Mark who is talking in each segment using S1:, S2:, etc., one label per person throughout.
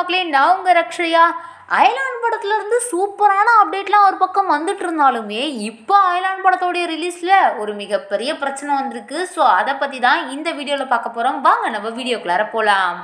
S1: மக்களே நான் உங்கள் ரக்ஷயா அயலான் படத்துல இருந்து சூப்பரான அப்டேட்லாம் ஒரு பக்கம் வந்துட்டு இருந்தாலுமே இப்போ அயலான் படத்தோடைய ரிலீஸில் ஒரு மிகப்பெரிய பிரச்சனை வந்திருக்கு ஸோ அதை பற்றி தான் இந்த வீடியோவில் பார்க்க போகிறோம் வாங்க நம்ம வீடியோக்குள்ளார போகலாம்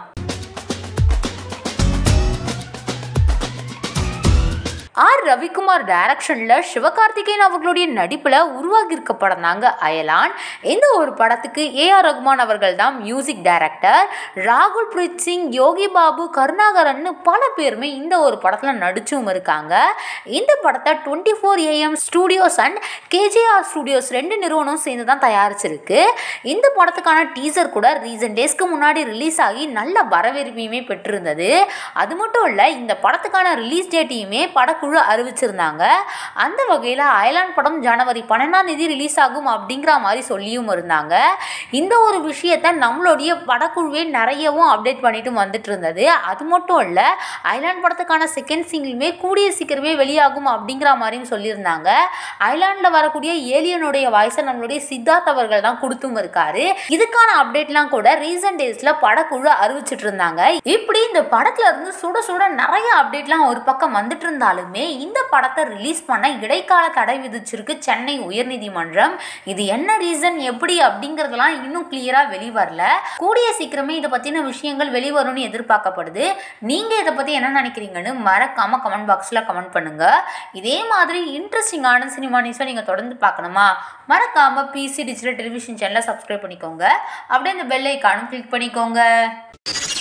S1: ஆர் ரவிக்குமார் டைரக்ஷனில் சிவகார்த்திகேயன் அவர்களுடைய நடிப்பில் உருவாகியிருக்க படம் தாங்க அயலான் இந்த ஒரு படத்துக்கு ஏஆர் ரகுமான் அவர்கள் தான் மியூசிக் டைரக்டர் ராகுல் பிரீத் சிங் யோகி பாபு கருணாகரன் பல பேருமே இந்த ஒரு படத்தில் நடிச்சும் இருக்காங்க இந்த படத்தை twenty four AM studios and KJR studios ரெண்டு நிறுவனம் சேர்ந்து தான் தயாரிச்சிருக்கு இந்த படத்துக்கான டீசர் கூட ரீசன்ட் டேஸ்க்கு முன்னாடி ரிலீஸ் ஆகி நல்ல வரவேற்பையுமே பெற்றிருந்தது அது மட்டும் இல்லை இந்த படத்துக்கான ரிலீஸ் டேட்டையுமே படக்குழு அறிவிச்சிருந்தாங்க அந்த வகையில் அயலான் படம் ஜனவரி பன்னெண்டாம் தேதி ரிலீஸ் ஆகும் அப்படிங்கிற மாதிரி சொல்லியும் இருந்தாங்க இந்த ஒரு விஷயத்த நம்மளுடைய படக்குழுவே நிறையவும் அப்டேட் பண்ணிட்டு வந்துட்டு இருந்தது அது மட்டும் இல்லை அயலான் படத்துக்கான செகண்ட் சிங்கிளுமே கூடிய சீக்கிரமே வெளியாகும் அப்படிங்கிற மாதிரியும் சொல்லியிருந்தாங்க அயலாண்டில் வரக்கூடிய ஏலியனுடைய வாய்ஸை நம்மளுடைய சித்தார்த் அவர்கள் தான் கொடுத்தும் இருக்காரு இதுக்கான அப்டேட்லாம் கூட ரீசன்ட் டேஸில் படக்குழு அறிவிச்சிட்டு இருந்தாங்க இப்படி இந்த படத்துல இருந்து சுட சுட நிறைய அப்டேட்லாம் ஒரு பக்கம் வந்துட்டு இருந்தாலுமே இந்த படத்தை ரிலீஸ் பண்ண இடைக்கால தடை விதிச்சிருக்கு சென்னை உயர்நீதிமன்றம் இது என்ன ரீசன் எப்படி அப்படிங்கிறதெல்லாம் இன்னும் கிளியராக வெளிவரல கூடிய சீக்கிரமே இதை பற்றின விஷயங்கள் வெளிவரும்னு எதிர்பார்க்கப்படுது நீங்கள் இதை பற்றி என்ன நினைக்கிறீங்கன்னு மறக்காம கமெண்ட் பாக்ஸில் கமெண்ட் பண்ணுங்க இதே மாதிரி இன்ட்ரெஸ்டிங்கான சினிமா நியூஸை நீங்கள் தொடர்ந்து பார்க்கணுமா மறக்காம பிசி டிஜிட்டல் டெலிவிஷன் சேனலை சப்ஸ்கிரைப் பண்ணிக்கோங்க அப்படியே இந்த பெல் ஐக்கானும் கிளிக் பண்ணிக்கோங்க